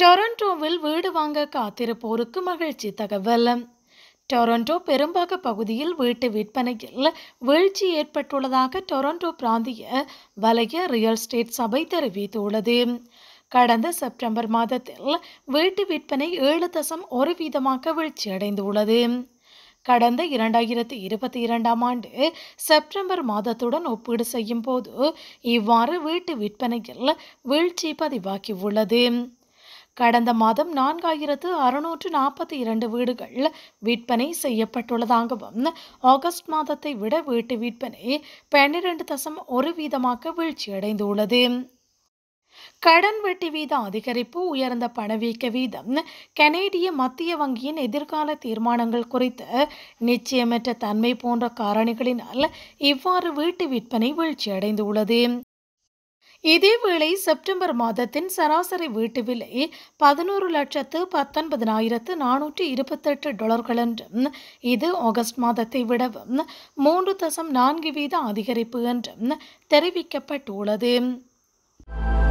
டொரண்டோவில் வீடு வாங்க காத்திருப்போருக்கு மகிழ்ச்சி தகவல் டொரண்டோ பெரும்பாக பகுதியில் வீட்டு விற்பனையில் வீழ்ச்சி ஏற்பட்டுள்ளதாக டொரண்டோ பிராந்திய வலய ரியல் எஸ்டேட் சபை தெரிவித்துள்ளது கடந்த செப்டம்பர் மாதத்தில் வீட்டு விற்பனை ஏழு தசம் ஒரு வீதமாக வீழ்ச்சியடைந்துள்ளது கடந்த இரண்டாயிரத்தி இருபத்தி இரண்டாம் ஆண்டு செப்டம்பர் மாதத்துடன் ஒப்பீடு செய்யும் போது இவ்வாறு வீட்டு விற்பனையில் வீழ்ச்சி பதிவாகியுள்ளது கடந்த மாதம் நான்காயிரத்து அறுநூற்று நாற்பத்தி இரண்டு வீடுகள் விற்பனை செய்யப்பட்டுள்ளதாகவும் ஆகஸ்ட் மாதத்தை விட வீட்டு விற்பனை பன்னிரண்டு தசம் ஒரு வீதமாக வீழ்ச்சியடைந்துள்ளது கடன் வட்டி வீத அதிகரிப்பு உயர்ந்த பணவீக்க வீதம் கனேடிய மத்திய வங்கியின் எதிர்கால தீர்மானங்கள் குறித்த நிச்சயமற்ற தன்மை போன்ற காரணிகளினால் இவ்வாறு வீட்டு விற்பனை வீழ்ச்சியடைந்துள்ளது இதேவேளை செப்டம்பர் மாதத்தின் சராசரி வீட்டு விலை பதினோரு லட்சத்து பத்தொன்பதினாயிரத்து நானூற்றி இருபத்தெட்டு டாலர்கள் என்றும் இது ஆகஸ்ட் மாதத்தை விடவும் மூன்று தசம் நான்கு வீத அதிகரிப்பு என்றும் தெரிவிக்கப்பட்டுள்ளது